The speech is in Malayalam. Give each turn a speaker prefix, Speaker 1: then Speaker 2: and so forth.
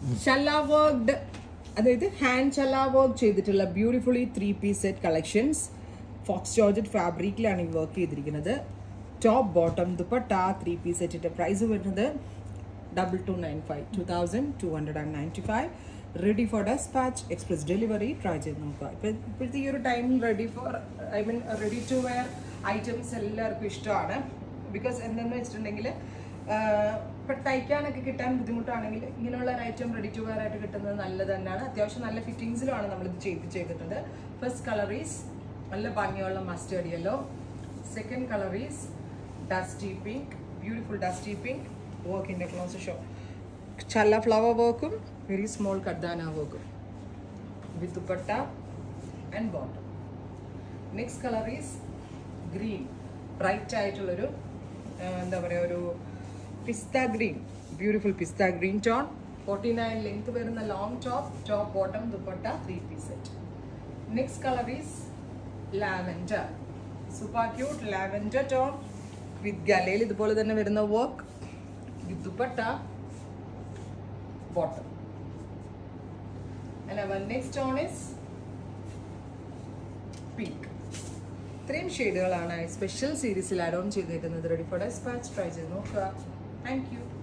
Speaker 1: ഷല്ല വർക്ക്ഡ് അതായത് ഹാൻഡ് ഷല്ല വർക്ക് ചെയ്തിട്ടുള്ള beautifully three piece set collections faux georgette ഫാബ്രിക്കിലാണ് ഈ വർക്ക് ചെയ്തിരിക്കുന്നത് top bottom dupatta three piece സെറ്റിന്റെ പ്രൈസ് വരുന്നത് double two nine five two thousand two hundred and ninety five ready for despatch express delivery try ചെയ്ത് നോക്കുക ഇപ്പം ഇപ്പോഴത്തെ ഈ ഒരു time ready for I mean ready to wear items എല്ലാവർക്കും ഇഷ്ടമാണ് ബിക്കോസ് എന്തെന്ന് വെച്ചിട്ടുണ്ടെങ്കിൽ ഇപ്പം തയ്ക്കാനൊക്കെ കിട്ടാൻ ബുദ്ധിമുട്ടാണെങ്കിൽ ഇങ്ങനെയുള്ള ഒരു ഐറ്റം റെഡി ടു വെയർ ആയിട്ട് കിട്ടുന്നത് നല്ലത് തന്നെയാണ് അത്യാവശ്യം നല്ല ഫിറ്റിങ്സിലുമാണ് നമ്മളിത് ചെയ്ത് ചെയ്തിട്ടുണ്ട് ഫസ്റ്റ് കളർ ഈസ് നല്ല ഭംഗിയുള്ള mustard yellow second colour is dusty pink beautiful dusty pink വർക്കിൻ്റെ ക്ലോസ് ഷോ ചല്ല ഫ്ലവർ വർക്കും വെരി സ്മോൾ കഡ്ദാന വർക്കും with dupatta and bottom next colour is green bright ആയിട്ടുള്ളൊരു ആ, എന്താ പറയുക ഒരു പിസ്ത ഗ്രീൻ ബ്യൂട്ടിഫുൾ പിസ്ത green tone forty nine length വരുന്ന long top top bottom dupatta three piece set next colour is lavender super cute lavender tone with ഗലയിൽ ഇതുപോലെ തന്നെ വരുന്ന work with dupatta bottom And our next one is pink. ഇത്രയും ഷെയ്ഡുകളാണ് സ്പെഷ്യൽ സീരീസിൽ ആഡ് ഓൺ ചെയ്തേക്കുന്നത് റെഡി ഫോർ ഡെസ്പാച്ച് ട്രൈ ചെയ്ത് നോക്കുക താങ്ക് യു